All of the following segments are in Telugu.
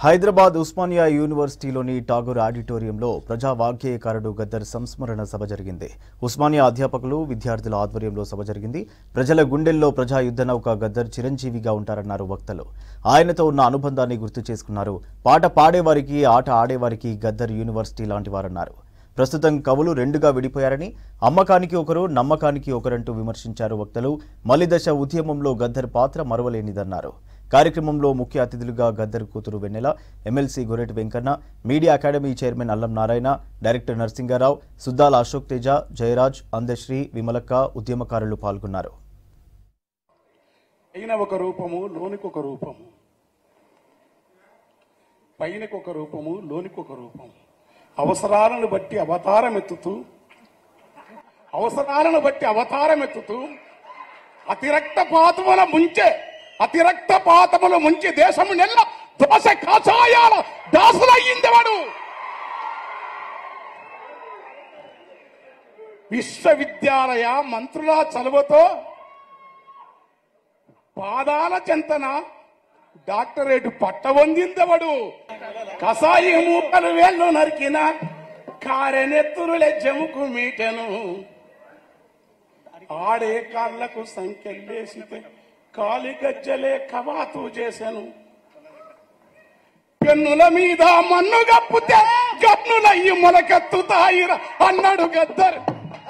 హైదరాబాద్ ఉస్మానియా యూనివర్సిటీలోని టాగూర్ ఆడిటోరియంలో ప్రజా వాగ్గేయకారుడు గద్దర్ సంస్మరణ సభ జరిగింది ఉస్మానియా అధ్యాపకులు విద్యార్థుల ఆధ్వర్యంలో సభ జరిగింది ప్రజల గుండెల్లో ప్రజా యుద్ధ నౌక గద్దర్ చిరంజీవిగా ఉంటారన్నారు వక్తలు ఆయనతో ఉన్న అనుబంధాన్ని గుర్తు చేసుకున్నారు పాట పాడేవారికి ఆట ఆడేవారికి గద్దర్ యూనివర్సిటీ లాంటి వారన్నారు ప్రస్తుతం కవులు రెండుగా విడిపోయారని అమ్మకానికి ఒకరు నమ్మకానికి ఒకరంటూ విమర్శించారు వక్తలు మలిదశ ఉద్యమంలో గద్దర్ పాత్ర మరవలేనిదన్నారు కార్యక్రమంలో ముఖ్య అతిథులుగా గద్దర్ కూతురు Vennela MLC Goreti Venkanna media academy chairman Allam Narayana director Narasingarao Suddala Ashok Teja Jayaraj Andasri Vimalakka ఉద్యమకారులు పాల్గొన్నారు పైన ఒక రూపము లోనికి ఒక రూపము పైనకి ఒక రూపము లోనికి ఒక రూపము అవసరాలను బట్టి అవతారం ఎత్తుతూ అవసరాలను బట్టి అవతారం ఎత్తుతూ అతిరక్త పాతముల ముంచే అతిరక్త పాతముల ముంచి దేశము నెల్ల దోశ కాషాయాల దాసులయ్యింది వాడు విశ్వవిద్యాలయ మంత్రుల చలువతో పాదాల చెంతన డాక్టరేట్ పట్ట పొందిందవడు కసాయి మూకలు వేళ్ళు నరికిన కారెనెత్తురులే జముకు మీటెను ఆడే కాళ్లకు సంఖ్యలేసితే కాలి గజ్జలే కవాతు చేశాను పెన్నుల మీద మన్ను గప్పుతే గన్నులయ్యి మొలకెత్తుతాయిర అన్నాడు గద్దరు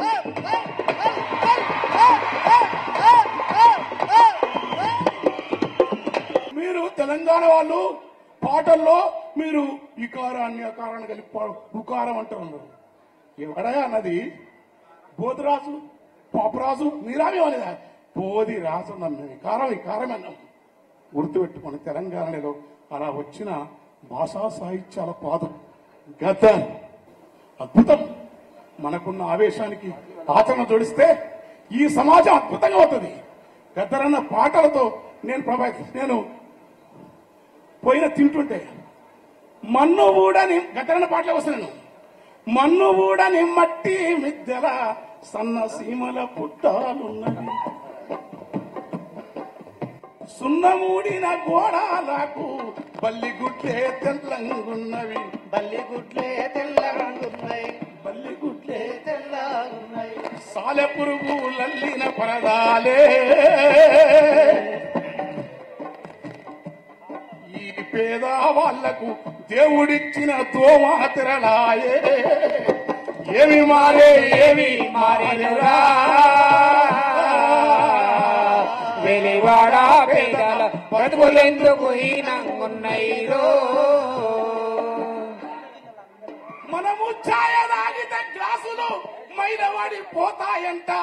మీరు తెలంగాణ వాళ్ళు పాటల్లో మీరు ఇకారాన్ని అకారాన్ని కలిపి పా- ఉకారం అంటారు మీరు ఎవడయా అన్నది బోధరాజు పాపరాజు మీరామేమనేదా బోధి రాజు నన్ను వికారం వికారం అన్నాం గుర్తుపెట్టుకొని తెలంగాణలో అలా వచ్చిన భాషా సాహిత్యాల పాదం గద్దర్ అద్భుతం మనకున్న ఆవేశానికి ఆచరణ జోడిస్తే ఈ సమాజం అద్భుతంగా అవుతుంది గద్దరన్న పాటలతో నేను ప్రభావితం నేను పోయిన తింటుంటే మన్ను ఊడని గద్దరన్న పాటలు వస్తున్నాను మన్ను ఊడని మట్టి మిద్దెల సన్న సీమల పుట్టాలున్నవి సున్నమూడిన గోడాలకు బల్లిగుట్లే తెల్లంగున్నవి బల్లిగుడ్లే తెల్లరంగున్నాయి బల్లిగుట్లే తెల్లగున్నాయి సాలె పురుగు లల్లిన పరదాలే ఈ పేద వాళ్లకు దేవుడిచ్చిన దోమా తెరలాయే ఏమి మారే ఏమి మారేనురా వెలివాడ పేదల బతుకులెందుకు హీనంగున్నాయిరో మనము ఛాయ తాగితే గ్లాసులు మైనవాడి పోతాయంట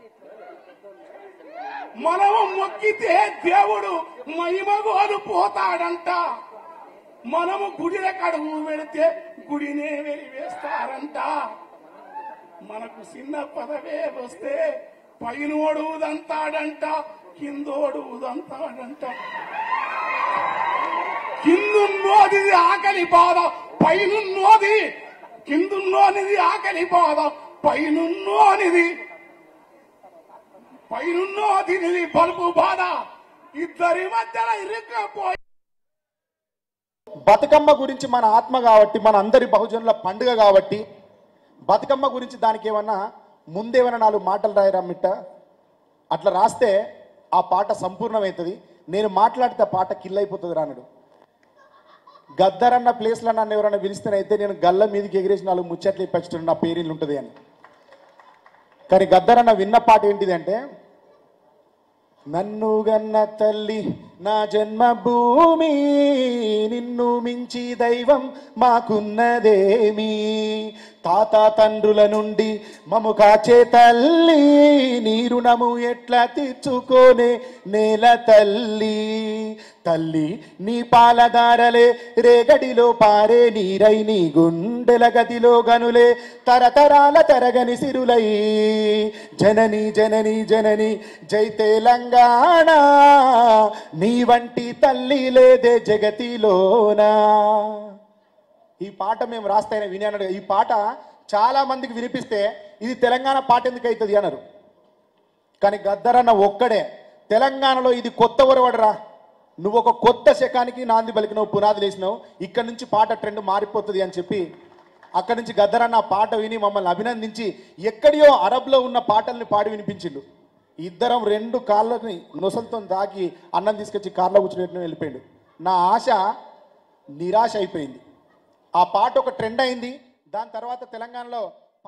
మనము మొక్కితే దేవుడు మహిమగోలు పోతాడంట మనము గుడిల కడుగు పెడితే గుడినే వెలివేస్తారంట మనకు చిన్న పదవే వస్తే పైనోడు దంతాడంట కిందోడు దంతాడంట కిందున్నోది ఆకలి బాధ పైనున్నోది కిందున్నోనిది ఆకలి బాధ పైనున్నోనిది పైనున్నోదినిది బల్బు బాధ ఇద్దరి మధ్యన ఇరుక్కుపోయి బతుకమ్మ గురించి మన ఆత్మ కాబట్టి మన అందరి బహుజనుల పండుగ కాబట్టి బతుకమ్మ గురించి దానికి ఏమన్నా ముందేమన్నా నాలుగు మాటలు రాయరా మిట్ట అట్లా రాస్తే ఆ పాట సంపూర్ణమవుతుంది నేను మాట్లాడితే ఆ పాట కిల్ అయిపోతుంది రానుడు గద్దరన్న ప్లేస్లో నన్ను ఎవరైనా పిలిస్తేనైతే నేను గల్ల మీదకి ఎగిరేసి నాలుగు ముచ్చట్లు ఇప్పచ్చుతున్నాను నా పేరు ఉంటుంది అని కానీ గద్దరన్న విన్న పాట ఏంటిది అంటే నన్ను గన్న తల్లి నా జన్మభూమి నిన్ను మించి దైవం మాకున్నదేమి తాత తండ్రుల నుండి మము కాచే తల్లి నీ రుణము ఎట్లా తీర్చుకోనే నేల తల్లి తల్లి నీ పాలదారలే రేగడిలో పారే నీరై నీ గుండెల గదిలో గనులే తరతరాల తరగని సిరులై జనని జనని జనని జై తెలంగాణ నీ వంటి తల్లి లేదే జగతిలోనా ఈ పాట మేము రాస్తాయని విని అన్నాడు ఈ పాట చాలా మందికి వినిపిస్తే ఇది తెలంగాణ పాట ఎందుకు అవుతుంది అన్నారు కానీ గద్దరన్న ఒక్కడే తెలంగాణలో ఇది కొత్త ఒరవడరా నువ్వు ఒక కొత్త శకానికి నాంది పలికినావు పునాదులు వేసినావు ఇక్కడ నుంచి పాట ట్రెండ్ మారిపోతుంది అని చెప్పి అక్కడి నుంచి గద్దరన్న ఆ పాట విని మమ్మల్ని అభినందించి ఎక్కడియో అరబ్లో ఉన్న పాటల్ని పాడి వినిపించిండు ఇద్దరం రెండు కాళ్ళని నొసలతో దాకి అన్నం తీసుకొచ్చి కార్లో కూర్చునేట్టు వెళ్ళిపోయాడు నా ఆశ నిరాశ అయిపోయింది ఆ పాట ఒక ట్రెండ్ అయింది దాని తర్వాత తెలంగాణలో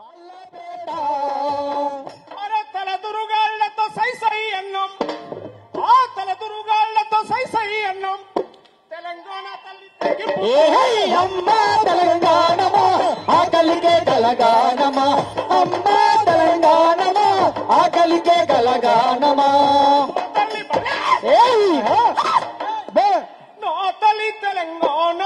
అరే తల దురుగాళ్లతో సై సై అన్నం ఆ తల దురుగాళ్లతో సై సై అన్నం తెలంగాణ తల్లి తెగింపు అమ్మా తెలంగాణమా ఆకలికే కలగానమా అమ్మా తెలంగాణమా ఆకలికే కలగానమా తల్లి బలే! ఏయ్! బే! నా తల్లి తెలంగాణ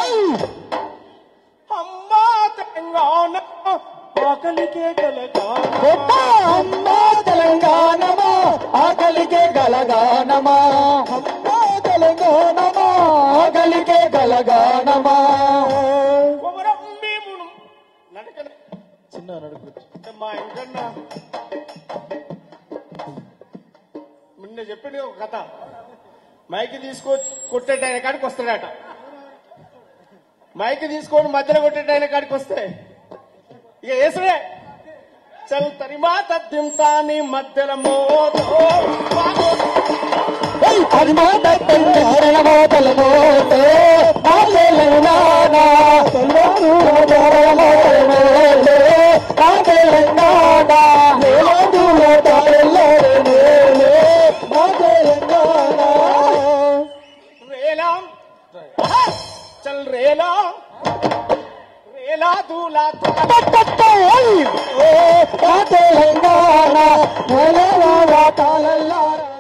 అమ్మా తెలంగాణ ఆకలికే తెలంగాణ కొట్ట అమ్మా తెలంగాణమా ఆకలికే గలగానమా అమ్మా తెలంగాణమా ఆకలికే గలగానమా కొమరం భీమును నడకన చిన్న నడుపు మా ఇంకన్న నిన్న చెప్పింది ఒక కథ మైకి తీసుకో కొట్టేటాయన కాడికి వస్తాడట మైకి తీసుకొని మధ్యలో కొట్టేటాయన కాడికి వస్తే ఇక వేసుడే చల్ తరిమా తద్దింతాని మధ్యలో మోతో అది మాట తెలంగాణమో తెలమోతే మా తెలంగాణ తెలంగాణమో తెలమోతే మా తెలంగాణ నేలదులో తెల్లరేలే మా తెలంగాణ రేలా చల్ రేలా రేలా దూలా మా తెలంగాణ నెలవాళ్ళ తాళల్లారా